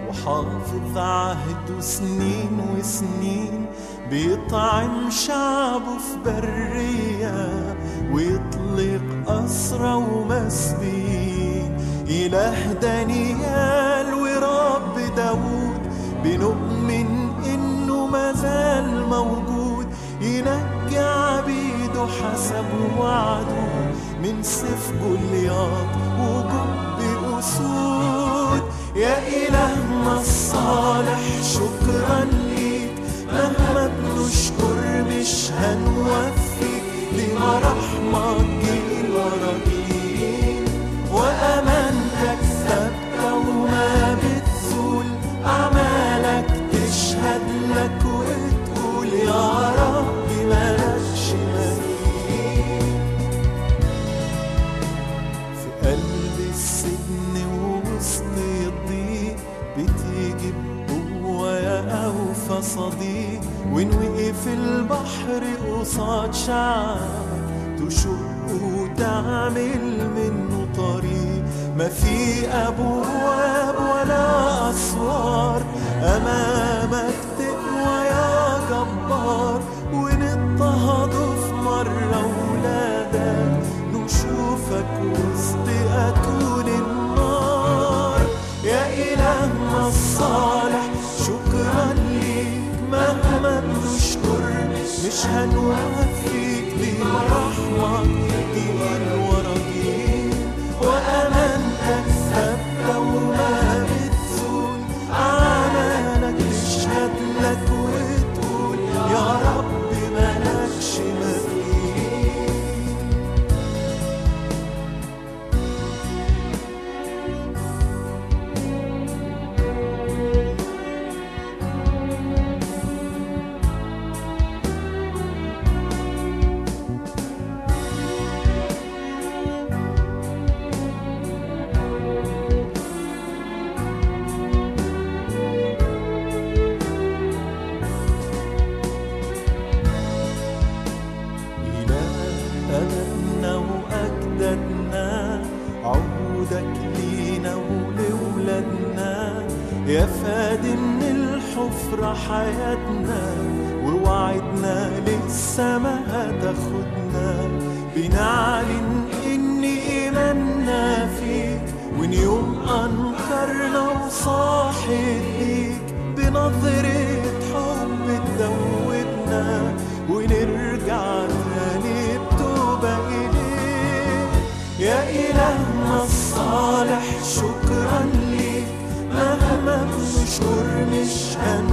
وحافظ عهده سنين وسنين بيطعم شعبه في برية ويطلق أسرى ومسبين إله دانيال ورب داود بنؤمن إنه مازال موجود ينجي عبيده حسب وعده من سيف جولياط وجب أسود يا إلهنا الصالح شكرا ليك مهما بنشكر مش هنوفيك لمراحمك جيل ورا جيل وأمانتك ثابتة وما بتزول أعمالك تشهد لك وتقول يا رب مالكش مثيل في قلب السجن ووسط الضيق بتيجي بقوة يا أوفى صديق وإن وقف البحر قصاد شعب تشق وتعمل منه طريق ما في أبواب ولا أسوار أمامك تقوى يا جبار ونضطهدوا في مرة ولادك نشوفك وسط أتون النار يا إلهنا الصالح شكرا ليك مهما بنشكر مش هنوفيك لمراحمك جيل ورا جيل وأمانتك ثابتة وما بتزول أعمالك تشهد لك وتقول يا رب مالكش مثيل إله أبدنا وأجدادنا عودك لينا ولولادنا يا فادي من الحفرة حياتنا ووعدنا للسما هتاخدنا بنعلن إن إيماننا فيك وإن يوم أنكرنا وصاحب ليك بنظرة حب تدوبنا ونرجع تاني بتوبة إليك يا إلهنا الصالح شكرا ليك مهما بنشكر مش هن